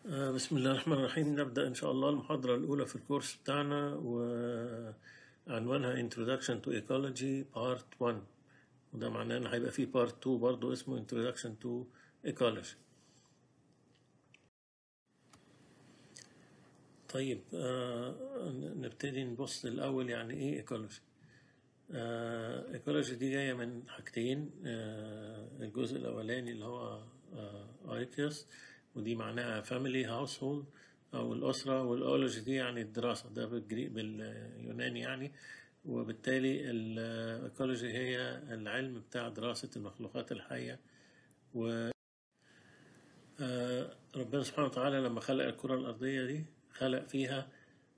آه، بسم الله الرحمن الرحيم نبدأ إن شاء الله المحاضرة الأولى في الكورس بتاعنا وعنوانها Introduction to Ecology Part 1 وده معناه إن هيبقى فيه Part 2 برضه اسمه Introduction to Ecology طيب آه نبتدي نبص الأول يعني إيه إيكولوجي آه إيكولوجي دي جاية من حاجتين آه الجزء الأولاني اللي هو أيكيوس ودي معناها family household أو الأسرة والأولوجي دي يعني الدراسة ده بالجري باليوناني يعني وبالتالي الإيكولوجي هي العلم بتاع دراسة المخلوقات الحية و ربنا سبحانه وتعالى لما خلق الكرة الأرضية دي خلق فيها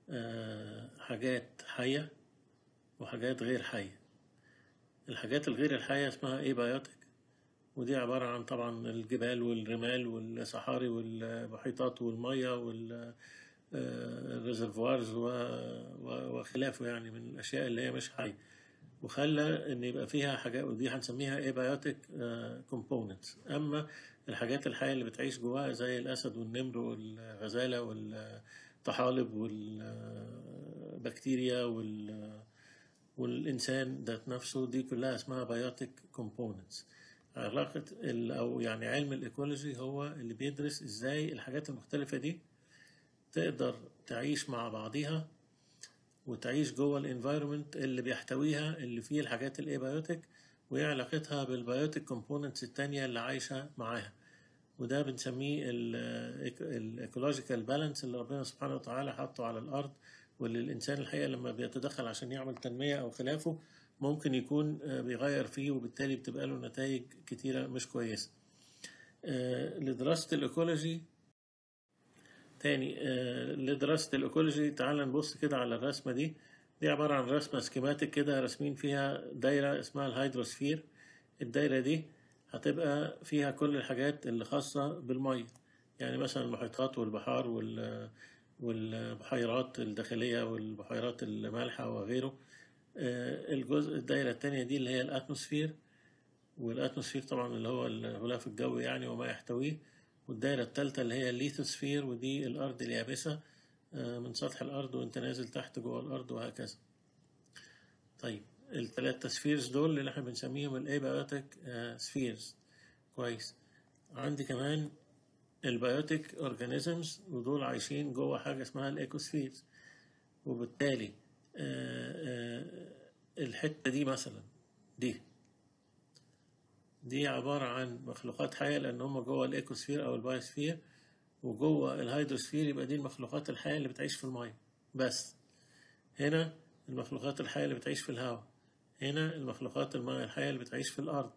حاجات حية وحاجات غير حية الحاجات الغير الحية اسمها ايه بايوتيك ودي عبارة عن طبعا الجبال والرمال والصحاري والمحيطات والمية والريزرفوارز وخلافه يعني من الأشياء اللي هي مش حية وخلى ان يبقى فيها حاجات ودي هنسميها ايبايوتيك كومبوننتس اما الحاجات الحيه اللي بتعيش جواها زي الاسد والنمر والغزاله والطحالب والبكتيريا وال والانسان ذات نفسه دي كلها اسمها بايوتيك كومبوننتس علاقه او يعني علم الايكولوجي هو اللي بيدرس ازاي الحاجات المختلفه دي تقدر تعيش مع بعضيها وتعيش جوه الانفايرمنت اللي بيحتويها اللي فيه الحاجات الايبايوتيك وايه علاقتها بالبايوتيك كومبوننتس التانية اللي عايشة معاها وده بنسميه الايكولوجيكال بالانس اللي ربنا سبحانه وتعالى حطه على الارض واللي الانسان الحقيقة لما بيتدخل عشان يعمل تنمية او خلافه ممكن يكون بيغير فيه وبالتالي بتبقى له نتائج كتيرة مش كويسة لدراسة الايكولوجي تاني آه لدراسة الإيكولوجي تعال نبص كده على الرسمة دي دي عبارة عن رسمة سكيماتيك كده راسمين فيها دايرة اسمها الهيدروسفير الدايرة دي هتبقى فيها كل الحاجات اللي خاصة بالمية يعني مثلا المحيطات والبحار وال والبحيرات الداخلية والبحيرات المالحة وغيره آه الجزء الدايرة التانية دي اللي هي الأتموسفير والأتموسفير طبعا اللي هو الغلاف الجوي يعني وما يحتويه والدايرة التالتة اللي هي الليثوسفير ودي الأرض اليابسة من سطح الأرض وأنت نازل تحت جوه الأرض وهكذا. طيب التلاتة سفيرز دول اللي احنا بنسميهم الأيبيوتيك سفيرز كويس. عندي كمان البيوتيك أورجانيزمز ودول عايشين جوه حاجة اسمها الإيكوسفيرز وبالتالي الحتة دي مثلا دي دي عبارة عن مخلوقات حية لأن هم جوه الإيكوسفير أو البايوسفير وجوه الهيدروسفير يبقى دي المخلوقات الحية اللي بتعيش في المية بس هنا المخلوقات الحية اللي بتعيش في الهواء هنا المخلوقات المية الحية اللي بتعيش في الأرض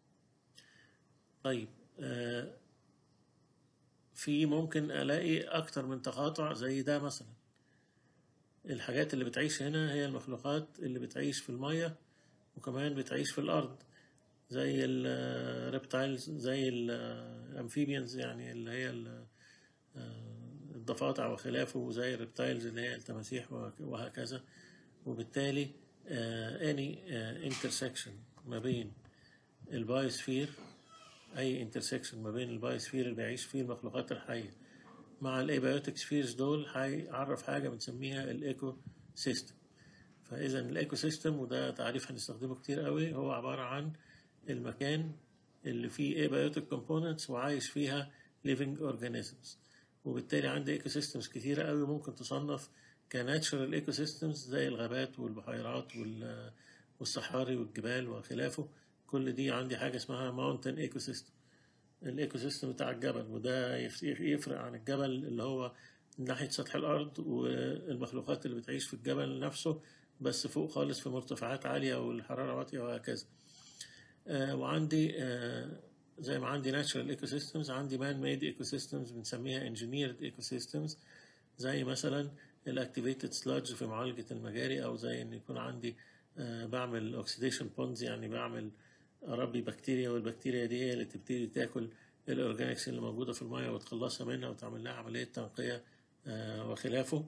طيب آه في ممكن ألاقي أكتر من تقاطع زي ده مثلا الحاجات اللي بتعيش هنا هي المخلوقات اللي بتعيش في المية وكمان بتعيش في الأرض زي الريبتايلز زي الامفيبيانز يعني اللي هي الضفادع وخلافه وزي الريبتايلز اللي هي التماسيح وهكذا وبالتالي اني انترسكشن ما بين البايوسفير اي انترسكشن ما بين البايوسفير اللي بيعيش فيه المخلوقات الحيه مع الايبيوتيك سفيرز دول هيعرف حاجه بنسميها الايكو سيستم فاذا الايكو سيستم وده تعريف هنستخدمه كتير قوي هو عباره عن المكان اللي فيه abiotic components وعايش فيها living organisms وبالتالي عندي ايكو سيستمز كتيرة قوي ممكن تصنف كناتشرال ايكو سيستمز زي الغابات والبحيرات والصحاري والجبال وخلافه كل دي عندي حاجة اسمها ماونتن ايكو سيستم الايكو سيستم بتاع الجبل وده يفرق عن الجبل اللي هو ناحية سطح الأرض والمخلوقات اللي بتعيش في الجبل نفسه بس فوق خالص في مرتفعات عالية والحرارة واطية وهكذا آه وعندي آه زي ما عندي ناتشرال ايكو سيستمز عندي مان ميد ايكو سيستمز بنسميها انجينيرد ايكو سيستمز زي مثلا الاكتيفيتد سلاج في معالجه المجاري او زي ان يكون عندي آه بعمل اوكسيديشن بونز يعني بعمل اربي بكتيريا والبكتيريا دي هي اللي تبتدي تاكل الاورجانيكس اللي موجوده في الميه وتخلصها منها وتعمل لها عمليه تنقيه وخلافه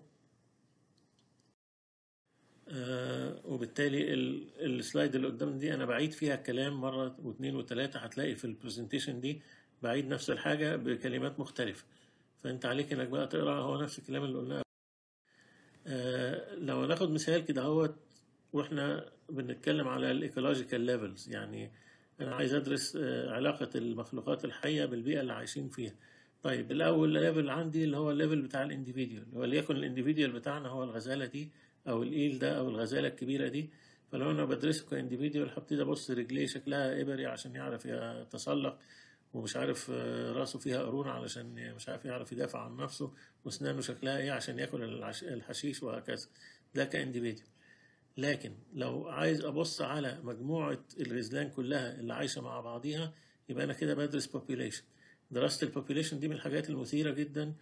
آه وبالتالي السلايد اللي قدام دي انا بعيد فيها الكلام مره واثنين وثلاثه هتلاقي في البرزنتيشن دي بعيد نفس الحاجه بكلمات مختلفه فانت عليك انك بقى تقرا هو نفس الكلام اللي قلناه آه لو ناخد مثال كده هو واحنا بنتكلم على الايكولوجيكال ليفلز يعني انا عايز ادرس آه علاقه المخلوقات الحيه بالبيئه اللي عايشين فيها طيب الاول ليفل عندي اللي هو الليفل بتاع الانديفيديوال وليكن الانديفيديوال بتاعنا هو الغزاله دي او الايل ده او الغزاله الكبيره دي فلو انا بدرسه كانديفيديوال هبتدي ابص رجليه شكلها ابري عشان يعرف يتسلق ومش عارف راسه فيها قرون علشان مش عارف يعرف يدافع عن نفسه واسنانه شكلها ايه عشان ياكل الحشيش وهكذا ده كانديفيديوال لكن لو عايز ابص على مجموعه الغزلان كلها اللي عايشه مع بعضيها يبقى انا كده بدرس population دراسه البوبيليشن دي من الحاجات المثيره جدا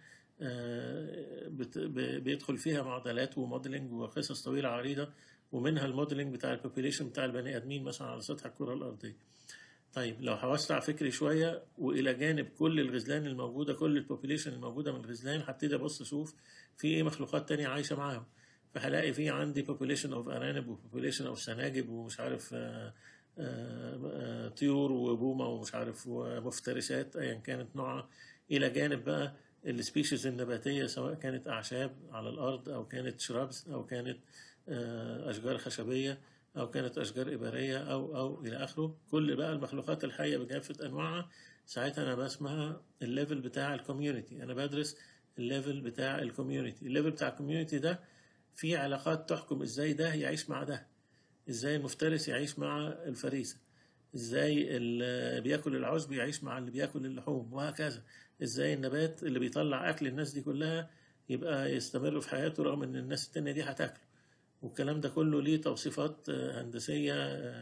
بيدخل فيها معادلات وموديلنج وقصص طويله عريضه ومنها الموديلنج بتاع البوبيليشن بتاع البني ادمين مثلا على سطح الكره الارضيه طيب لو هوسع فكري شويه والى جانب كل الغزلان الموجوده كل البوبيليشن الموجوده من الغزلان هبتدي ابص اشوف في ايه مخلوقات تانية عايشه معاهم فهلاقي في عندي population اوف ارانب وبوبيليشن اوف سناجب ومش عارف آآ آآ طيور وبومه ومش عارف ومفترسات ايا كانت نوعها الى جانب بقى السبيشيز النباتيه سواء كانت اعشاب على الارض او كانت شرابس او كانت اشجار خشبيه او كانت اشجار اباريه او او الى اخره كل بقى المخلوقات الحيه بكافه انواعها ساعتها انا بسمها الليفل بتاع الكوميونتي انا بدرس الليفل بتاع الكوميونتي الليفل بتاع الكوميونتي ده في علاقات تحكم ازاي ده يعيش مع ده ازاي المفترس يعيش مع الفريسه ازاي اللي بياكل العشب يعيش مع اللي بياكل اللحوم وهكذا ازاي النبات اللي بيطلع اكل الناس دي كلها يبقى يستمر في حياته رغم ان الناس التانية دي هتاكله والكلام ده كله ليه توصيفات هندسية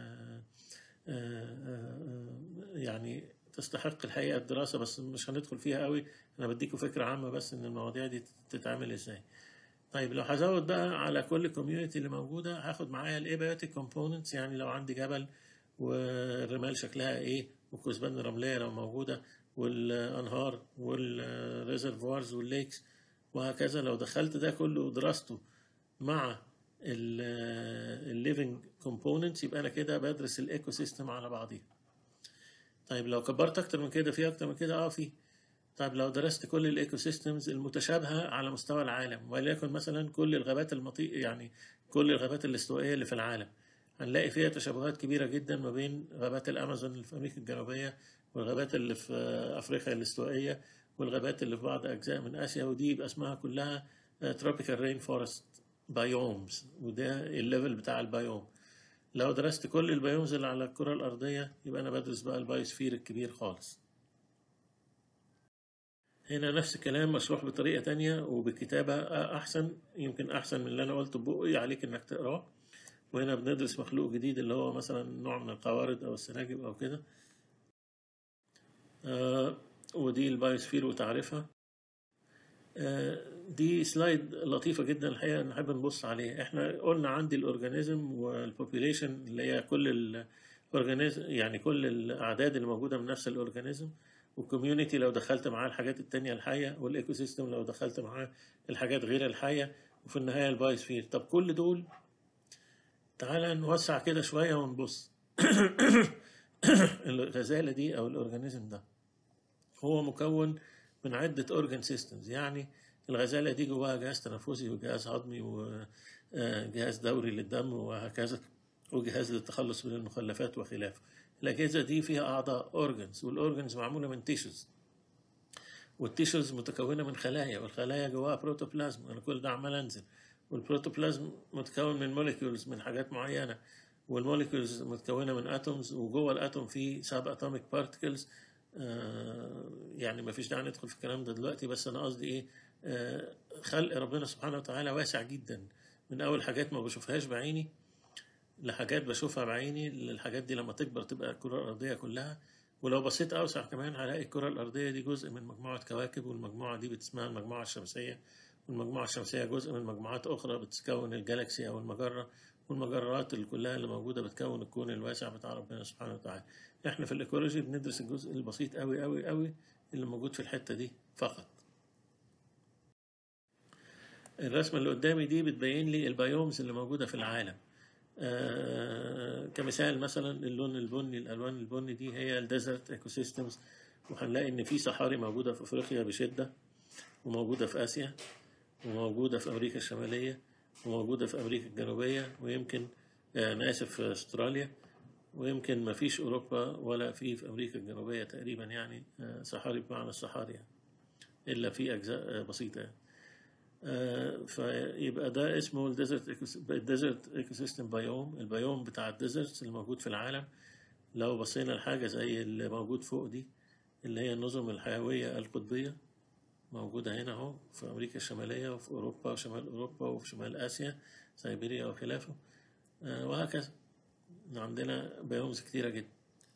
يعني تستحق الحقيقة الدراسة بس مش هندخل فيها قوي أنا بديكوا فكرة عامة بس إن المواضيع دي تتعمل إزاي طيب لو هزود بقى على كل كوميونتي اللي موجودة هاخد معايا الابيوتيك كومبوننتس يعني لو عندي جبل والرمال شكلها ايه والكثبان الرملية لو موجودة والأنهار والريزرفوارز والليكس وهكذا لو دخلت ده كله ودراسته مع الليفنج كومبوننتس يبقى انا كده بدرس الايكو سيستم على بعضيها طيب لو كبرت اكتر من كده في اكتر من كده اه في طيب لو درست كل الايكو سيستمز المتشابهه على مستوى العالم وليكن مثلا كل الغابات المطيء يعني كل الغابات الاستوائيه اللي في العالم هنلاقي فيها تشابهات كبيره جدا ما بين غابات الامازون اللي في امريكا الجنوبيه والغابات اللي في افريقيا الاستوائيه والغابات اللي في بعض اجزاء من اسيا ودي يبقى اسمها كلها تروبيكال رين فورست بايومز وده الليفل بتاع البايوم لو درست كل البايومز اللي على الكرة الأرضية يبقى أنا بدرس بقى البايوسفير الكبير خالص هنا نفس الكلام مشروح بطريقة تانية وبكتابة أحسن يمكن أحسن من اللي أنا قلته ببقي عليك إنك تقراه وهنا بندرس مخلوق جديد اللي هو مثلا نوع من القوارض أو السناجب أو كده آه ودي البايوسفير وتعريفها دي سلايد لطيفة جدا الحقيقة نحب نبص عليها احنا قلنا عندي الاورجانيزم والبوبيليشن اللي هي كل الاورجانيزم يعني كل الاعداد اللي موجودة من نفس الاورجانيزم والكوميونتي لو دخلت معاه الحاجات التانية الحية والايكو سيستم لو دخلت معاه الحاجات غير الحية وفي النهاية البايوسفير طب كل دول تعالى نوسع كده شوية ونبص الغزالة دي او الاورجانيزم ده هو مكون من عدة أورجان سيستمز يعني الغزالة دي جواها جهاز تنفسي وجهاز هضمي وجهاز دوري للدم وهكذا وجهاز للتخلص من المخلفات وخلافه الأجهزة دي فيها أعضاء أورجنز والأورجنز معمولة من تيشوز والتيشوز متكونة من خلايا والخلايا جواها بروتوبلازم أنا كل ده عمال أنزل والبروتوبلازم متكون من موليكيولز من حاجات معينة والموليكيولز متكونة من أتومز وجوه الأتوم في سب أتوميك بارتكلز آه يعني ما فيش داعي ندخل في الكلام ده دلوقتي بس انا قصدي ايه آه خلق ربنا سبحانه وتعالى واسع جدا من اول حاجات ما بشوفهاش بعيني لحاجات بشوفها بعيني للحاجات دي لما تكبر تبقى الكرة الأرضية كلها ولو بصيت أوسع كمان هلاقي الكرة الأرضية دي جزء من مجموعة كواكب والمجموعة دي بتسمها المجموعة الشمسية والمجموعة الشمسية جزء من مجموعات أخرى بتكون الجالاكسي أو المجرة والمجرات اللي كلها اللي موجودة بتكون الكون الواسع بتاع ربنا سبحانه وتعالى احنا في الايكولوجي بندرس الجزء البسيط قوي قوي قوي اللي موجود في الحتة دي فقط الرسمة اللي قدامي دي بتبين لي البيومز اللي موجودة في العالم آه كمثال مثلا اللون البني الالوان البني دي هي الديزرت ايكو سيستمز وهنلاقي ان في صحاري موجوده في افريقيا بشده وموجودة في آسيا وموجودة في أمريكا الشمالية وموجودة في أمريكا الجنوبية ويمكن آه، أنا آسف في أستراليا ويمكن ما فيش أوروبا ولا في في أمريكا الجنوبية تقريبا يعني آه، صحاري بمعنى الصحاري يعني إلا في أجزاء آه، بسيطة يعني. آه، فيبقى ده اسمه الديزرت الديزرت ايكو سيستم بايوم البيوم بتاع الديزرتس اللي موجود في العالم لو بصينا لحاجة زي اللي موجود فوق دي اللي هي النظم الحيوية القطبية موجودة هنا أهو في أمريكا الشمالية وفي أوروبا وشمال أوروبا وفي شمال آسيا سيبيريا وخلافه آه، وهكذا عندنا بيومز كتيرة جدا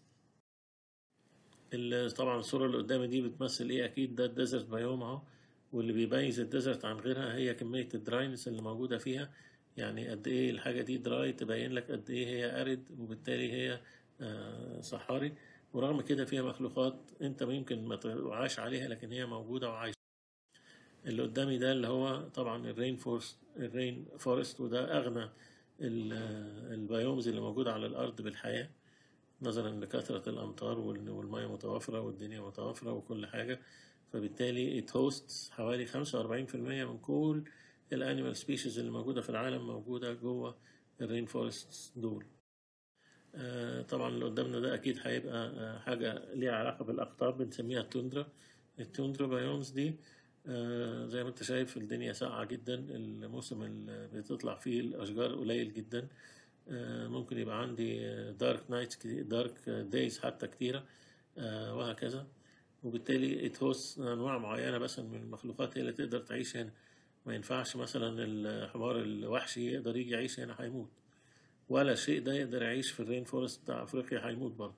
ال- طبعا الصورة اللي قدامي دي بتمثل إيه أكيد ده الديزرت بيوم أهو واللي بيميز الديزرت عن غيرها هي كمية الدراينس اللي موجودة فيها يعني قد إيه الحاجة دي دراي تبين لك قد إيه هي أرد وبالتالي هي آه، صحاري ورغم كده فيها مخلوقات أنت يمكن ما توعاش عليها لكن هي موجودة وعايشة اللي قدامي ده اللي هو طبعا الرين فورست الرين فورست وده أغنى ال- البيومز اللي موجودة على الأرض بالحياة نظرا لكثرة الأمطار وال- والمياه متوافرة والدنيا متوافرة وكل حاجة فبالتالي it hosts حوالي 45% من كل الانيمال سبيشيز اللي موجودة في العالم موجودة جوه الرين فورست دول آه، طبعا اللي قدامنا ده أكيد هيبقى آه، حاجة ليها علاقة بالأقطاب بنسميها التوندرا التوندرا بايومز دي آه، زي ما انت شايف الدنيا ساقعة جدا الموسم اللي بتطلع فيه الأشجار قليل جدا آه، ممكن يبقى عندي دارك نايتس دارك دايز حتى كتيرة آه، وهكذا وبالتالي اتهوس أنواع معينة بس من المخلوقات هي اللي تقدر تعيش هنا ما ينفعش مثلا الحمار الوحشي يقدر يجي يعيش هنا هيموت ولا الشيء ده يقدر يعيش في الرين فورست بتاع أفريقيا هيموت برضه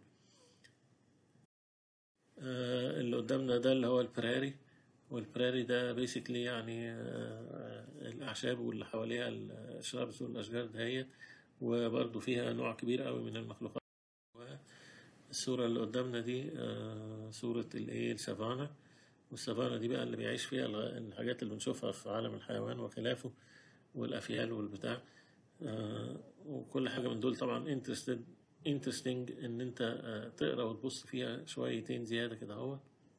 آه، اللي قدامنا ده اللي هو البراري والبراري ده بيسكلي يعني آه، الأعشاب واللي حواليها الشرابس والأشجار دهيت وبرضه فيها نوع كبير قوي من المخلوقات الصورة اللي قدامنا دي آه، صورة الايه السافانا والسافانا دي بقى اللي بيعيش فيها الغ- الحاجات اللي بنشوفها في عالم الحيوان وخلافه والأفيال والبتاع آه، وكل حاجة من دول طبعا interested interesting إن أنت آه، تقرأ وتبص فيها شويتين زيادة كده اهوت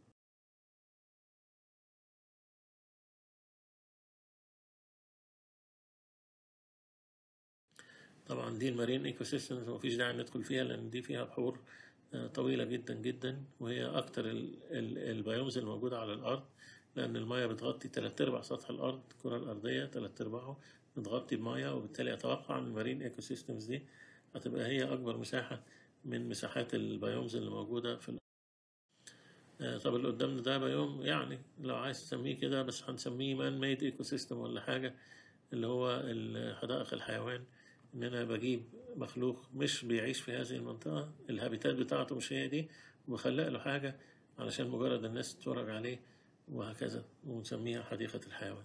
طبعا دي المارين ايكو سيستمز مفيش داعي ندخل فيها لان دي فيها بحور آه، طويلة جدا جدا وهي اكتر ال- ال- البيومز الموجودة على الارض لان المياه بتغطي تلات ارباع سطح الارض الكرة الارضية تلات ارباعه متغطي بمياه وبالتالي اتوقع ان المارين ايكو سيستمز دي هتبقى هي اكبر مساحة من مساحات البيومز اللي موجودة في الارض آه، طب اللي قدامنا ده بيوم يعني لو عايز تسميه كده بس هنسميه مان ميد ايكو سيستم ولا حاجة اللي هو ال- حدائق الحيوان ان انا بجيب مخلوق مش بيعيش في هذه المنطقة الهابيتات بتاعته مش هي دي وبخلق له حاجة علشان مجرد الناس تتفرج عليه وهكذا ونسميها حديقة الحيوان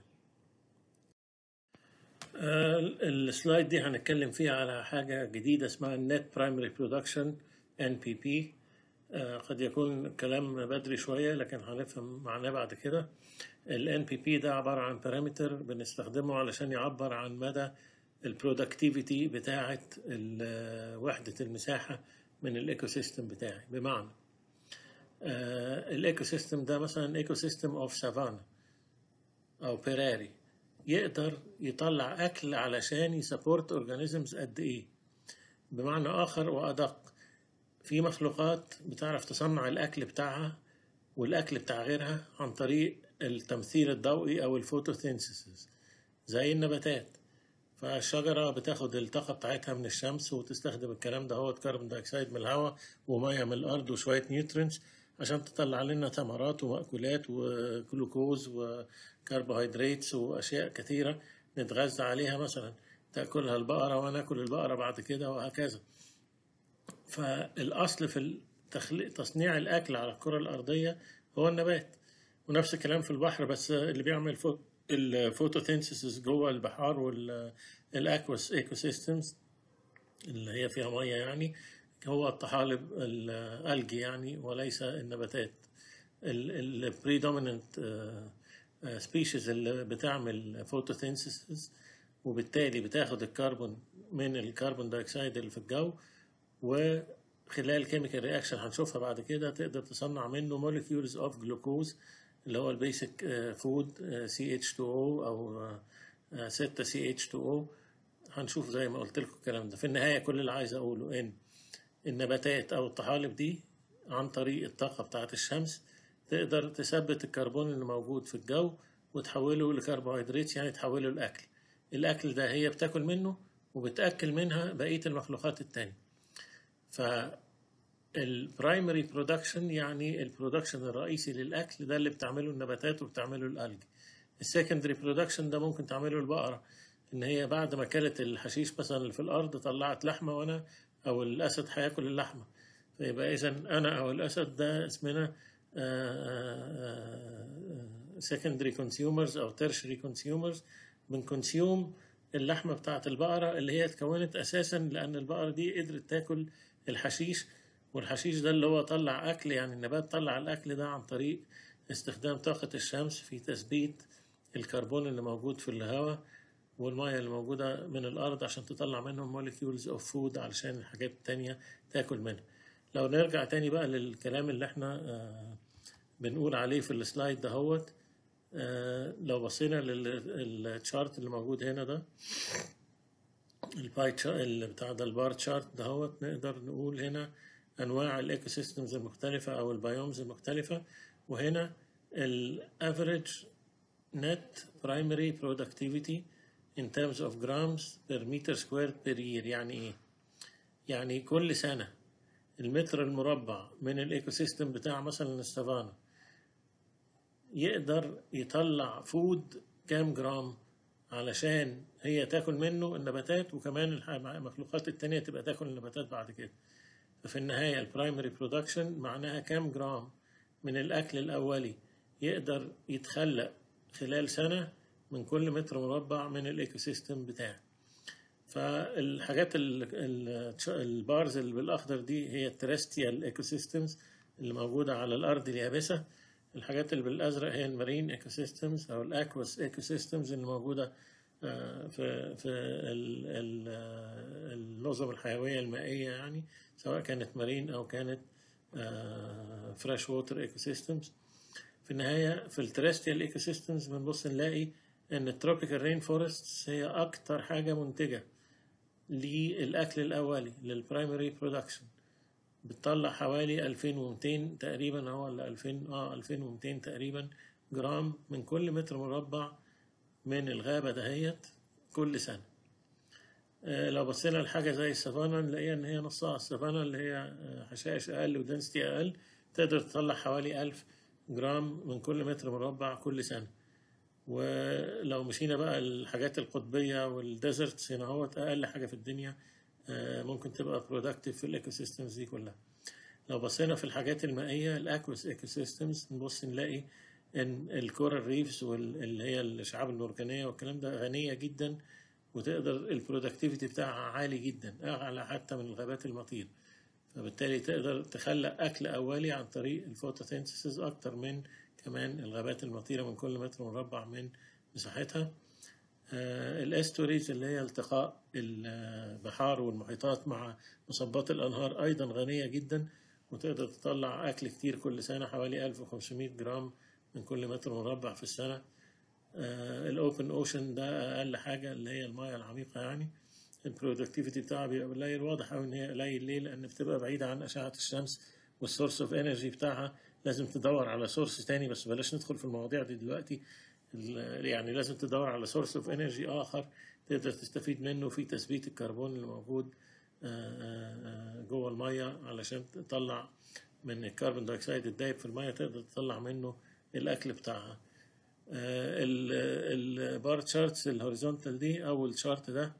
آه، السلايد دي هنتكلم فيها على حاجة جديدة اسمها Net Primary Production NPP آه، قد يكون كلام بدري شوية لكن هنفهم معناه بعد كده ال NPP ده عبارة عن بارامتر بنستخدمه علشان يعبر عن مدى البرودكتيفيتي بتاعة ال- وحدة المساحة من الايكو سيستم بتاعي بمعنى الايكو سيستم ده مثلا ايكو سيستم اوف سافانا او بيراري يقدر يطلع اكل علشان يسابورت اورجانيزمز قد ايه بمعنى اخر وادق في مخلوقات بتعرف تصنع الاكل بتاعها والاكل بتاع غيرها عن طريق التمثيل الضوئي او الفوتوسينثيسيس زي النباتات فالشجرة بتاخد الطاقة بتاعتها من الشمس وتستخدم الكلام ده هو كربون دايوكسيد من الهواء ومية من الأرض وشوية نيوترينز عشان تطلع لنا ثمرات ومأكولات وجلوكوز وكربوهيدراتس وأشياء كثيرة نتغذى عليها مثلا تأكلها البقرة وناكل البقرة بعد كده وهكذا فالأصل في التخليق تصنيع الأكل على الكرة الأرضية هو النبات ونفس الكلام في البحر بس اللي بيعمل فو الفوتوسينثيسيس جوه البحار والاكواس ايكو سيستمز اللي هي فيها ميه يعني هو الطحالب الالجي يعني وليس النباتات البريدوميننت سبيشيز اللي بتعمل فوتوسينثيسيس وبالتالي بتاخد الكربون من الكربون دايوكسيد اللي في الجو وخلال كيميكال رياكشن هنشوفها بعد كده تقدر تصنع منه موليكيولز اوف جلوكوز اللي هو البيسك فود سي اتش 2 او او 6 سي اتش 2 او هنشوف زي ما قلت لكم الكلام ده في النهايه كل اللي عايز اقوله ان النباتات او الطحالب دي عن طريق الطاقه بتاعه الشمس تقدر تثبت الكربون اللي موجود في الجو وتحوله لكربوهيدرات يعني تحوله لاكل الاكل ده هي بتاكل منه وبتاكل منها بقيه المخلوقات التانية ف البرايمري برودكشن يعني البرودكشن الرئيسي للاكل ده اللي بتعمله النباتات وبتعمله الالجي السكندري برودكشن ده ممكن تعمله البقره ان هي بعد ما كلت الحشيش مثلا اللي في الارض طلعت لحمه وانا او الاسد هياكل اللحمه فيبقى اذا انا او الاسد ده اسمنا secondary consumers او tertiary consumers بنكونسيوم اللحمه بتاعت البقره اللي هي اتكونت اساسا لان البقره دي قدرت تاكل الحشيش والحشيش ده اللي هو طلع اكل يعني النبات طلع الاكل ده عن طريق استخدام طاقه الشمس في تثبيت الكربون اللي موجود في الهواء والميه اللي موجوده من الارض عشان تطلع منهم molecules اوف فود علشان الحاجات التانية تاكل منها لو نرجع تاني بقى للكلام اللي احنا آه بنقول عليه في السلايد دهوت آه لو بصينا للتشارت اللي موجود هنا ده الباي اللي بتاع ده البار تشارت دهوت نقدر نقول هنا انواع الايكو سيستمز المختلفه او البيومز المختلفه وهنا الافريج net primary productivity in terms of grams per meter squared per year يعني ايه؟ يعني كل سنة المتر المربع من الايكو سيستم بتاع مثلا السافانا يقدر يطلع فود كام جرام علشان هي تاكل منه النباتات وكمان المخلوقات التانية تبقى تاكل النباتات بعد كده ففي النهاية البرايمري برودكشن معناها كام جرام من الأكل الأولي يقدر يتخلق خلال سنة من كل متر مربع من الايكو سيستم بتاعه فالحاجات البارز اللي بالاخضر دي هي الترستيال ايكو سيستمز اللي موجوده على الارض اليابسه الحاجات اللي بالازرق هي المارين ايكو سيستمز او الاكواس ايكو سيستمز اللي موجوده في في النظم الحيويه المائيه يعني سواء كانت مارين او كانت فريش ووتر ايكو سيستمز في النهايه في الترستيال ايكو سيستمز بنبص نلاقي ان التروبيكال رين فورست هي اكتر حاجه منتجه للاكل الاولي للبرايمري برودكشن بتطلع حوالي 2200 تقريبا هو ولا 2000 اه 2200 تقريبا جرام من كل متر مربع من الغابه دهيت كل سنه آه لو بصينا لحاجه زي السافانا نلاقيها ان هي نصها السافانا اللي هي حشائش اقل ودنسيتي اقل تقدر تطلع حوالي 1000 جرام من كل متر مربع كل سنه ولو مشينا بقى الحاجات القطبية والديزرتس هنا هو أقل حاجة في الدنيا ممكن تبقى برودكتيف في الايكو سيستمز دي كلها لو بصينا في الحاجات المائية الاكوس ايكو سيستمز نبص نلاقي ان الكورال ريفز واللي هي الشعاب المرجانية والكلام ده غنية جدا وتقدر البرودكتيفيتي بتاعها عالي جدا اعلى حتى من الغابات المطير فبالتالي تقدر تخلق اكل اولي عن طريق الفوتوسينثيسيس اكتر من كمان الغابات المطيرة من كل متر مربع من مساحتها آه الاستوريز اللي هي التقاء البحار والمحيطات مع مصبات الأنهار أيضا غنية جدا وتقدر تطلع أكل كتير كل سنة حوالي 1500 جرام من كل متر مربع في السنة آه الأوبن أوشن ده أقل حاجة اللي هي المياه العميقة يعني البرودكتيفيتي بتاعها بيبقى قليل واضح أوي إن هي قليل ليه؟ لأن بتبقى بعيدة عن أشعة الشمس والسورس اوف انرجي بتاعها لازم تدور على سورس تاني بس بلاش ندخل في المواضيع دي دلوقتي يعني لازم تدور على سورس اوف انرجي اخر تقدر تستفيد منه في تثبيت الكربون اللي موجود جوه الميه علشان تطلع من الكربون دايوكسيد الدايب في الميه تقدر تطلع منه الاكل بتاعها البار تشارتس الهوريزونتال دي او الشارت ده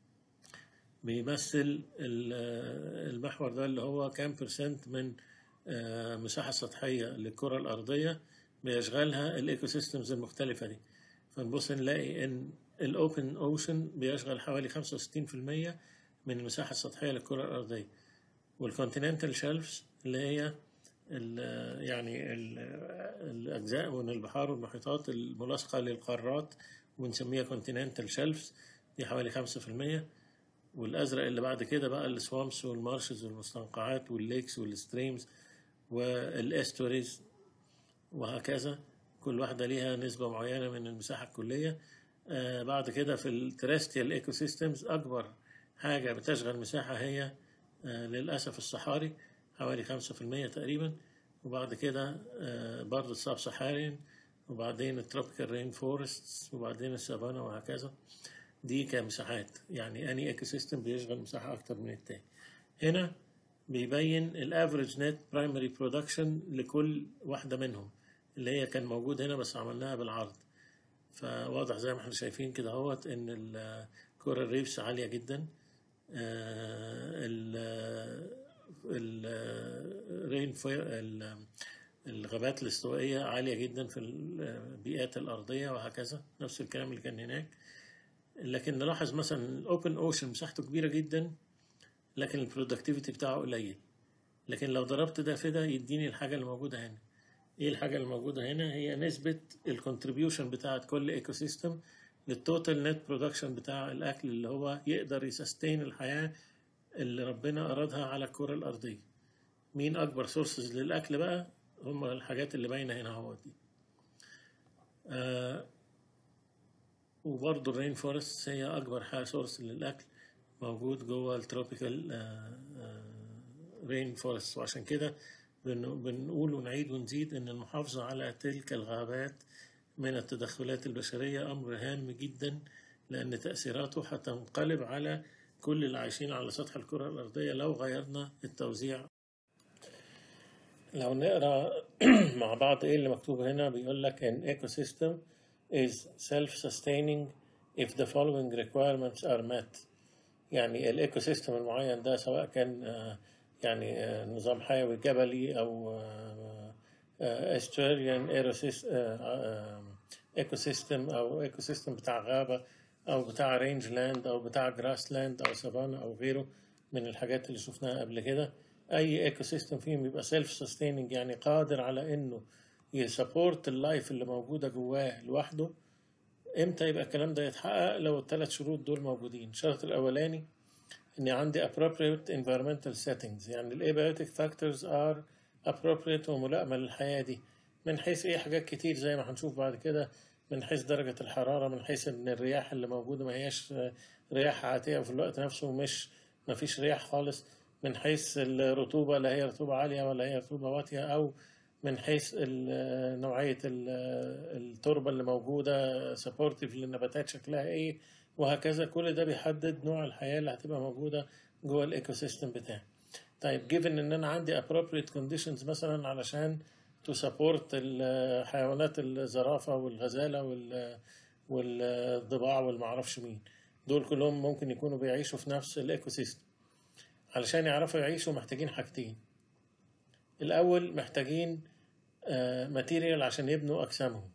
بيمثل المحور ده اللي هو كام برسنت من مساحة سطحية للكرة الأرضية بيشغلها الإيكو سيستمز المختلفة دي فنبص نلاقي إن الأوبن أوشن بيشغل حوالي 65% من المساحة السطحية للكرة الأرضية والكونتيننتال شيلفز اللي هي ال يعني ال الأجزاء من البحار والمحيطات الملاصقة للقارات ونسميها كونتيننتال شيلفز دي حوالي 5% والأزرق اللي بعد كده بقى السوامس والمارشز والمستنقعات والليكس والستريمز والاستوريز وهكذا كل واحدة ليها نسبة معينة من المساحة الكلية آه بعد كده في الترستيال ايكو سيستمز أكبر حاجة بتشغل مساحة هي آه للأسف الصحاري حوالي خمسة في المية تقريبا وبعد كده آه برضه الساب سحاريان وبعدين التروبيكال رين فورستس وبعدين السافانا وهكذا دي كمساحات يعني اني ايكو سيستم بيشغل مساحة أكتر من التاني هنا بيبين الافريج نت برايمري برودكشن لكل واحدة منهم اللي هي كان موجود هنا بس عملناها بالعرض فواضح زي ما احنا شايفين كده اهوت ان الكورال ريفس عالية جدا الرين الغابات الاستوائية عالية جدا في البيئات الأرضية وهكذا نفس الكلام اللي كان هناك لكن نلاحظ مثلا الأوبن أوشن مساحته كبيرة جدا لكن البرودكتيفيتي بتاعه قليل لكن لو ضربت ده في ده يديني الحاجة اللي موجودة هنا ايه الحاجة اللي موجودة هنا هي نسبة الكونتريبيوشن بتاعت كل ايكو سيستم للتوتال نت برودكشن بتاع الأكل اللي هو يقدر يسستين الحياة اللي ربنا أرادها على الكرة الأرضية مين أكبر سورسز للأكل بقى هم الحاجات اللي باينة هنا اهو دي آه وبرضه الرين فورست هي أكبر حاجة سورس للأكل موجود جوه التروبيكال رين فورست وعشان كده بنقول ونعيد ونزيد ان المحافظة على تلك الغابات من التدخلات البشرية امر هام جدا لان تأثيراته هتنقلب على كل اللي عايشين على سطح الكرة الارضية لو غيرنا التوزيع لو نقرا مع بعض ايه اللي مكتوب هنا بيقول لك an ecosystem is self-sustaining if the following requirements are met يعني الايكو سيستم المعين ده سواء كان يعني نظام حيوي جبلي او استراليان ايكو سيستم او ايكو سيستم بتاع غابه او بتاع رينج لاند او بتاع جراس لاند او سافانا او غيره من الحاجات اللي شفناها قبل كده اي ايكو سيستم فيهم يبقى سيلف سستيننج يعني قادر على انه يسبورت اللايف اللي موجوده جواه لوحده امتى يبقى الكلام ده يتحقق لو الثلاث شروط دول موجودين الشرط الاولاني ان عندي appropriate environmental settings يعني الابيوتيك factors are appropriate وملائمه للحياه دي من حيث ايه حاجات كتير زي ما هنشوف بعد كده من حيث درجه الحراره من حيث ان الرياح اللي موجوده ما هياش رياح عاتيه وفي الوقت نفسه مش ما فيش رياح خالص من حيث الرطوبه لا هي رطوبه عاليه ولا هي رطوبه واطيه او من حيث نوعية التربة اللي موجودة سبورتيف للنباتات شكلها ايه وهكذا كل ده بيحدد نوع الحياة اللي هتبقى موجودة جوه الايكو سيستم بتاعي طيب جيفن ان انا عندي appropriate conditions مثلا علشان تو سبورت الحيوانات الزرافة والغزالة والضباع والمعرفش مين دول كلهم ممكن يكونوا بيعيشوا في نفس الايكو سيستم علشان يعرفوا يعيشوا محتاجين حاجتين الأول محتاجين ماتيريال عشان يبنوا أجسامهم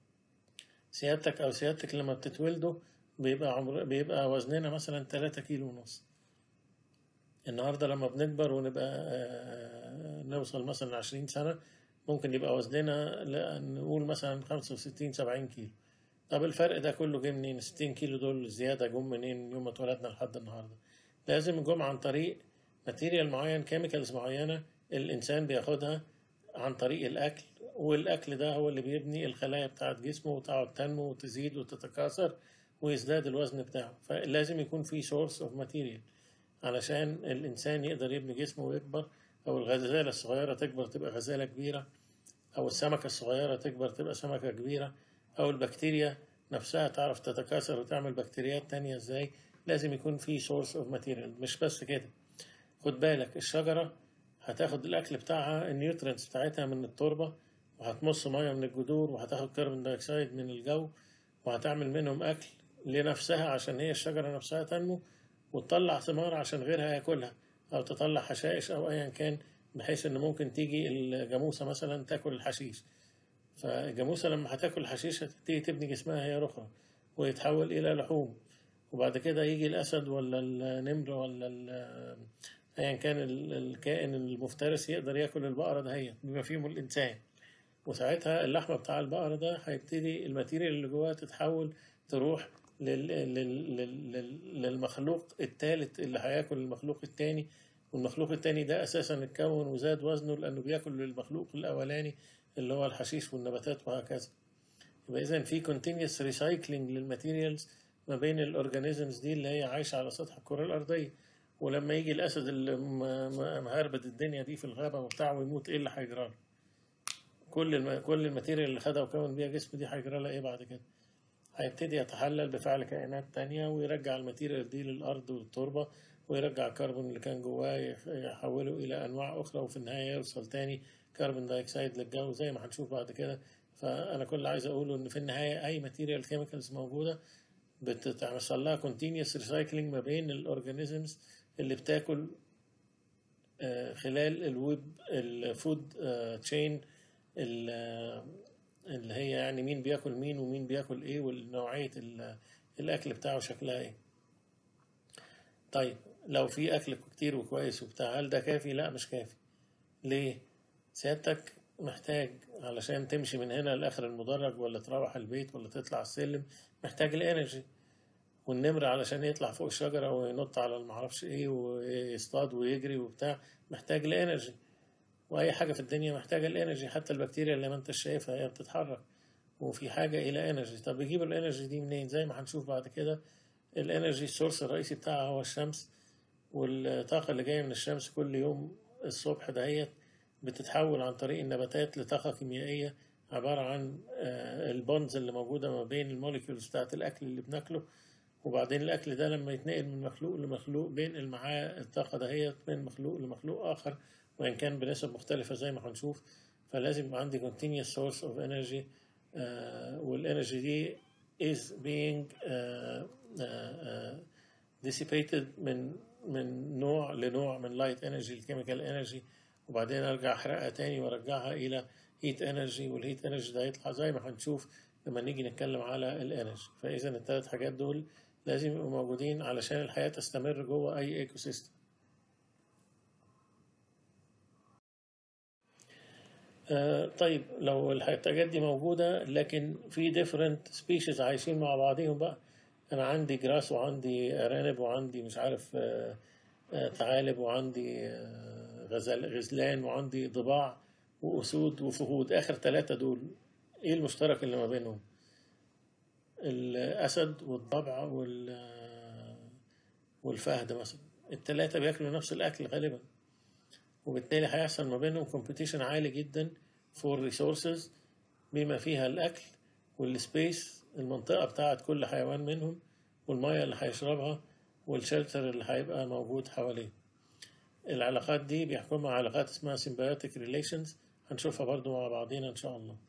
سيادتك أو سيادتك لما بتتولدوا بيبقى عمر بيبقى وزننا مثلا 3 كيلو ونص النهاردة لما بنكبر ونبقى نوصل مثلا 20 سنة ممكن يبقى وزننا نقول مثلا 65 70 كيلو طب الفرق ده كله جه منين 60 كيلو دول زيادة جم منين يوم ما اتولدنا لحد النهاردة لازم جم عن طريق ماتيريال معين كيميكالز معينة الإنسان بياخدها عن طريق الأكل والأكل ده هو اللي بيبني الخلايا بتاعت جسمه وتقعد تنمو وتزيد وتتكاثر ويزداد الوزن بتاعه فلازم يكون في سورس اوف ماتيريال علشان الإنسان يقدر يبني جسمه ويكبر أو الغزالة الصغيرة تكبر تبقى غزالة كبيرة أو السمكة الصغيرة تكبر تبقى سمكة كبيرة أو البكتيريا نفسها تعرف تتكاثر وتعمل بكتيريات تانية ازاي لازم يكون في سورس اوف ماتيريال مش بس كده خد بالك الشجرة هتاخد الأكل بتاعها النيوترينتس بتاعتها من التربة وهتمص مية من الجذور وهتاخد كربون دايوكسيد من الجو وهتعمل منهم أكل لنفسها عشان هي الشجرة نفسها تنمو وتطلع ثمار عشان غيرها ياكلها أو تطلع حشائش أو أيا كان بحيث إن ممكن تيجي الجاموسة مثلا تاكل الحشيش فالجاموسة لما هتاكل الحشيش هتبتدي تبني جسمها هي أخرى ويتحول إلى لحوم وبعد كده يجي الأسد ولا النمر ولا ايا كان الكائن المفترس يقدر ياكل البقره دهيت بما فيهم الانسان وساعتها اللحمه بتاع البقره ده هيبتدي الماتيريال اللي جواها تتحول تروح لل... لل... لل... للمخلوق الثالث اللي هياكل المخلوق الثاني والمخلوق الثاني ده اساسا اتكون وزاد وزنه لانه بياكل المخلوق الاولاني اللي هو الحشيش والنباتات وهكذا يبقى إذا في continuous recycling للماتيريالز ما بين الأورجانيزمز دي اللي هي عايشة على سطح الكرة الأرضية ولما يجي الأسد اللي م- م- مهربد الدنيا دي في الغابة وبتاع ويموت إيه اللي هيجرى له؟ كل الم... كل الماتيريال اللي خدها وكون بيها جسمه دي هيجرى لها إيه بعد كده؟ هيبتدي يتحلل بفعل كائنات تانية ويرجع الماتيريال دي للأرض والتربة ويرجع الكربون اللي كان جواه يخ- يحوله إلى أنواع أخرى وفي النهاية يوصل تاني كربون دايوكسيد للجو زي ما هنشوف بعد كده فأنا كل اللي عايز أقوله إن في النهاية أي ماتيريال كيميكالز موجودة بتتعمل لها continuous recycling ما بين الأورجانيزمز اللي بتاكل آه، خلال الويب الفود تشين اللي هي يعني مين بياكل مين ومين بياكل ايه ونوعية ال- الأكل بتاعه شكلها ايه طيب لو في أكل كتير وكويس وبتاع هل ده كافي؟ لا مش كافي ليه؟ سيادتك محتاج علشان تمشي من هنا لآخر المدرج ولا تروح البيت ولا تطلع السلم محتاج الانرجي والنمر علشان يطلع فوق الشجرة وينط على المعرفش ايه ويصطاد ويجري وبتاع محتاج الانرجي واي حاجة في الدنيا محتاجة الانرجي حتى البكتيريا اللي ما انت شايفها هي بتتحرك وفي حاجة الى انرجي طب بيجيبوا الانرجي دي منين زي ما هنشوف بعد كده الانرجي السورس الرئيسي بتاعها هو الشمس والطاقة اللي جاية من الشمس كل يوم الصبح دهيت بتتحول عن طريق النباتات لطاقة كيميائية عبارة عن آه، البونز اللي موجودة ما بين الموليكيولز بتاعت الأكل اللي بناكله وبعدين الأكل ده لما يتنقل من مخلوق لمخلوق بينقل معاه الطاقة دهيت من مخلوق لمخلوق آخر وإن كان بنسب مختلفة زي ما هنشوف فلازم يبقى عندي continuous source of energy آه، والانرجي دي is being آه، آه، آه، dissipated من من نوع لنوع من لايت انرجي الكيميكال انرجي وبعدين ارجع احرقها تاني وارجعها الى هيت انرجي والهيت انرجي ده هيطلع زي ما هنشوف لما نيجي نتكلم على الانرجي فاذا الثلاث حاجات دول لازم يبقوا موجودين علشان الحياه تستمر جوه اي ايكو سيستم آه، طيب لو الحاجات دي موجودة لكن في different species عايشين مع بعضهم بقى أنا عندي جراس وعندي أرانب وعندي مش عارف آه، آه، ثعالب وعندي آه، غزل غزلان وعندي ضباع وأسود وفهود آخر ثلاثة دول إيه المشترك اللي ما بينهم؟ الأسد والضبع وال آه، والفهد مثلا الثلاثة بياكلوا نفس الأكل غالبا وبالتالي هيحصل ما بينهم كومبيتيشن عالي جدا فور ريسورسز بما فيها الأكل والسبيس المنطقة بتاعت كل حيوان منهم والمية اللي هيشربها والشلتر اللي هيبقى موجود حواليه العلاقات دي بيحكمها علاقات اسمها symbiotic relations هنشوفها برضو مع بعضينا إن شاء الله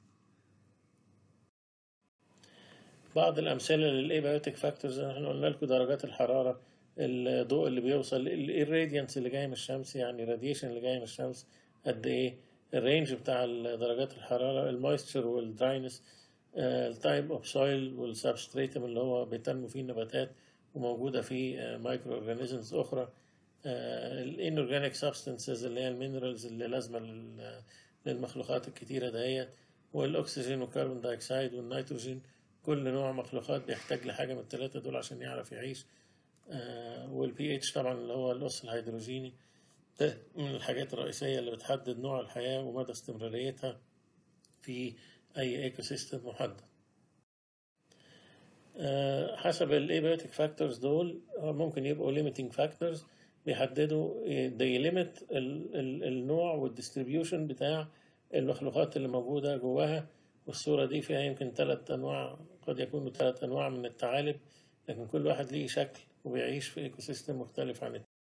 بعض الأمثلة للإيبيوتيك فاكتورز احنا قلنا لكم درجات الحرارة الضوء اللي بيوصل الراديانس اللي جاي من الشمس يعني الراديشن اللي جاي من الشمس قد ايه الرينج بتاع درجات الحرارة المويستشر والدراينس التايب اوف سويل والسبستريتم اللي هو بيتنمو فيه النباتات وموجودة فيه مايكرو اورجانيزمز أخرى الانورجانيك سبستنسز اللي هي المينرالز اللي لازمة لل- للمخلوقات الكتيرة دهيت والأكسجين والكربون دايوكسيد والنيتروجين كل نوع مخلوقات بيحتاج لحاجة من الثلاثة دول عشان يعرف يعيش والبي اتش طبعا اللي هو القص الهيدروجيني ده من الحاجات الرئيسية اللي بتحدد نوع الحياة ومدى استمراريتها في أي ايكو سيستم محدد آه، حسب الابيوتيك فاكتورز دول آه، ممكن يبقوا limiting فاكتورز بيحددوا they limit ال- ال- النوع والديستريبيوشن بتاع المخلوقات اللي موجودة جواها والصورة دي فيها يمكن ثلاث أنواع قد يكونوا ثلاث أنواع من الثعالب لكن كل واحد ليه شكل وبيعيش في ايكو سيستم مختلف عن التاني.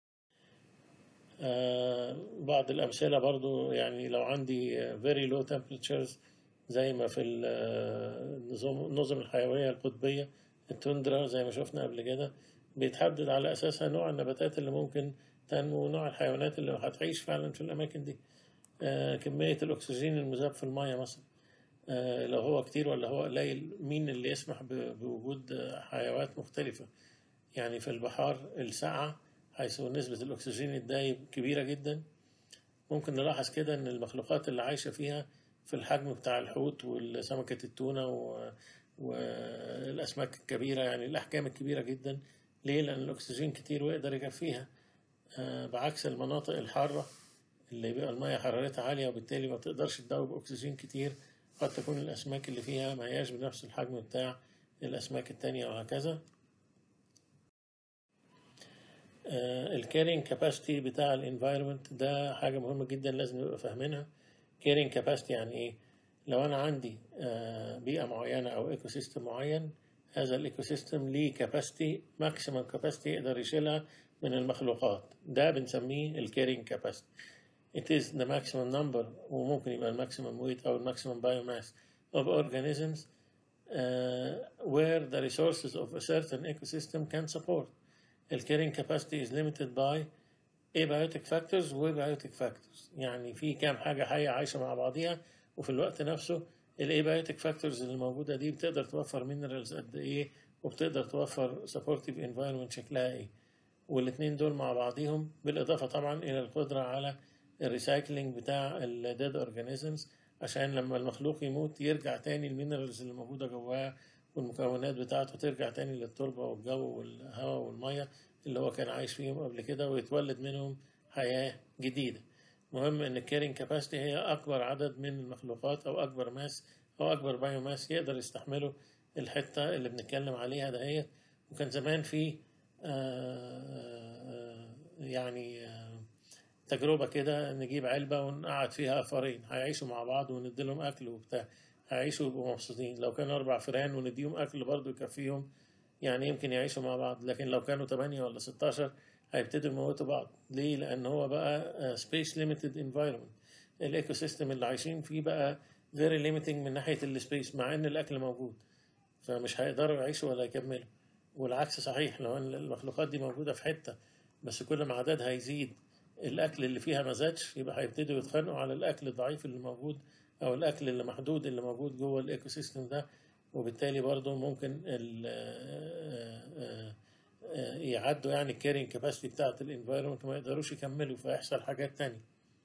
آه بعض الأمثلة برضو يعني لو عندي آه، very low temperatures زي ما في ال- آه، النظام النظم الحيوية القطبية التندرا زي ما شفنا قبل كده بيتحدد على أساسها نوع النباتات اللي ممكن تنمو ونوع الحيوانات اللي هتعيش فعلا في الأماكن دي آه، كمية الأكسجين المذاب في المية مثلا آه، لو هو كتير ولا هو قليل مين اللي يسمح ب- بوجود آه، حيوانات مختلفة يعني في البحار الساقعة حيث نسبة الأكسجين الدايب كبيرة جدا ممكن نلاحظ كده إن المخلوقات اللي عايشة فيها في الحجم بتاع الحوت وسمكة التونة و- والأسماك الكبيرة يعني الأحجام الكبيرة جدا ليه؟ لأن الأكسجين كتير ويقدر يكفيها آه، بعكس المناطق الحارة اللي بيبقى المية حرارتها عالية وبالتالي ما تقدرش تدوب أكسجين كتير قد تكون الأسماك اللي فيها ما هياش بنفس الحجم بتاع الأسماك التانية وهكذا الكارينج كاباسيتي بتاع الانفايرمنت ده حاجة مهمة جدا لازم نبقى فاهمينها كارينج كاباسيتي يعني ايه لو انا عندي آه، بيئة معينة او ايكو سيستم معين هذا الايكو سيستم ليه كاباسيتي ماكسيمم كاباسيتي يقدر يشيلها من المخلوقات ده بنسميه الكارينج كاباسيتي it is the maximum number وممكن يبقى الماكسيمم weight او الماكسيمم biomass of organisms uh, where the resources of a certain ecosystem can support the carrying capacity is limited by abiotic factors و abiotic factors يعني في كام حاجة حية عايشة مع بعضيها وفي الوقت نفسه الابيوتيك فاكتورز اللي موجودة دي بتقدر توفر مينرالز قد ايه وبتقدر توفر supportive environment شكلها ايه والاتنين دول مع بعضيهم بالإضافة طبعا إلى القدرة على الريسايكلينج بتاع الديد اورجانيزمز عشان لما المخلوق يموت يرجع تاني المينرالز اللي موجودة جواه والمكونات بتاعته ترجع تاني للتربة والجو والهواء والمية اللي هو كان عايش فيهم قبل كده ويتولد منهم حياة جديدة مهم ان الكارينج كاباسيتي هي اكبر عدد من المخلوقات او اكبر ماس او اكبر بايو ماس يقدر يستحمله الحتة اللي بنتكلم عليها دهيت وكان زمان في آه، يعني آه، تجربة كده نجيب علبة ونقعد فيها فارين هيعيشوا مع بعض ونديلهم أكل وبتاع هيعيشوا ويبقوا مبسوطين لو كانوا أربع فئران ونديهم أكل برضه يكفيهم يعني يمكن يعيشوا مع بعض لكن لو كانوا 8 ولا 16 هيبتدوا يموتوا بعض ليه؟ لأن هو بقى سبيس ليميتد انفايرمنت الايكو سيستم اللي عايشين فيه بقى فيري ليميتنج من ناحية السبيس مع إن الأكل موجود فمش هيقدروا يعيشوا ولا يكملوا والعكس صحيح لو ان المخلوقات دي موجوده في حته بس كل ما عددها يزيد الاكل اللي فيها ما زادش يبقى هيبتدوا يتخانقوا على الاكل الضعيف اللي موجود او الاكل اللي محدود اللي موجود جوه الايكو سيستم ده وبالتالي برضه ممكن ال- آه، آه، آه، يعدوا يعني الكارينج كاباسيتي بتاعت الانفايرمنت وما يقدروش يكملوا فيحصل حاجات تانية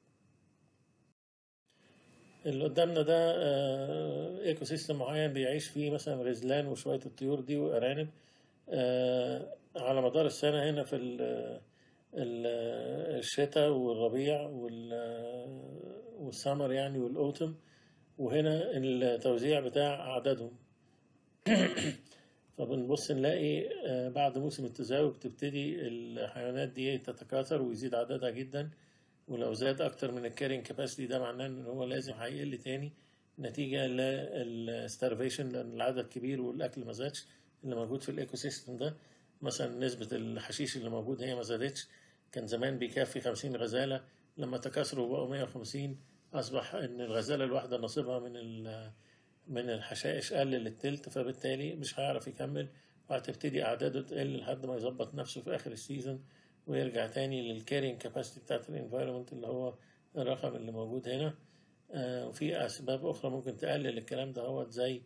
اللي قدامنا ده ايكو سيستم معين بيعيش فيه مثلا غزلان وشوية الطيور دي وأرانب آه، على مدار السنة هنا في ال- ال- الشتاء والربيع وال- والسمر يعني والأوتم وهنا التوزيع بتاع أعدادهم فبنبص نلاقي آه، بعد موسم التزاوج تبتدي الحيوانات دي تتكاثر ويزيد عددها جدا ولو زاد أكتر من الكارين كاباسيتي ده معناه إن هو لازم هيقل تاني نتيجة للستارفيشن لأن العدد كبير والأكل ما زادش اللي موجود في الإيكو سيستم ده مثلا نسبة الحشيش اللي موجود هي ما زادتش كان زمان بيكفي 50 غزالة لما تكاثروا بقوا 150 أصبح إن الغزالة الواحدة نصيبها من ال- من الحشائش قل للتلت فبالتالي مش هيعرف يكمل وهتبتدي أعداده تقل لحد ما يظبط نفسه في آخر السيزون ويرجع تاني للكارينج كاباسيتي بتاعت الانفايرمنت اللي هو الرقم اللي موجود هنا آه، وفي أسباب أخرى ممكن تقلل الكلام ده هو زي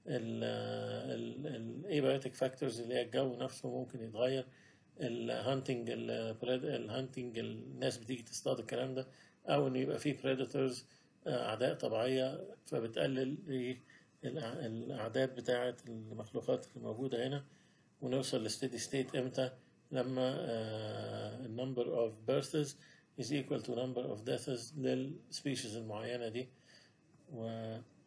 الابيوتيك فاكتورز اللي هي الجو نفسه ممكن يتغير الهانتنج الهانتنج الناس بتيجي تصطاد الكلام ده او ان يبقى في بريدتورز اعداء طبيعيه فبتقلل إيه الأع- الاعداد بتاعه المخلوقات اللي موجوده هنا ونوصل لستيدي ستيت امتى لما النمبر اوف births is equal to number of deaths للسبيشيز المعينه دي و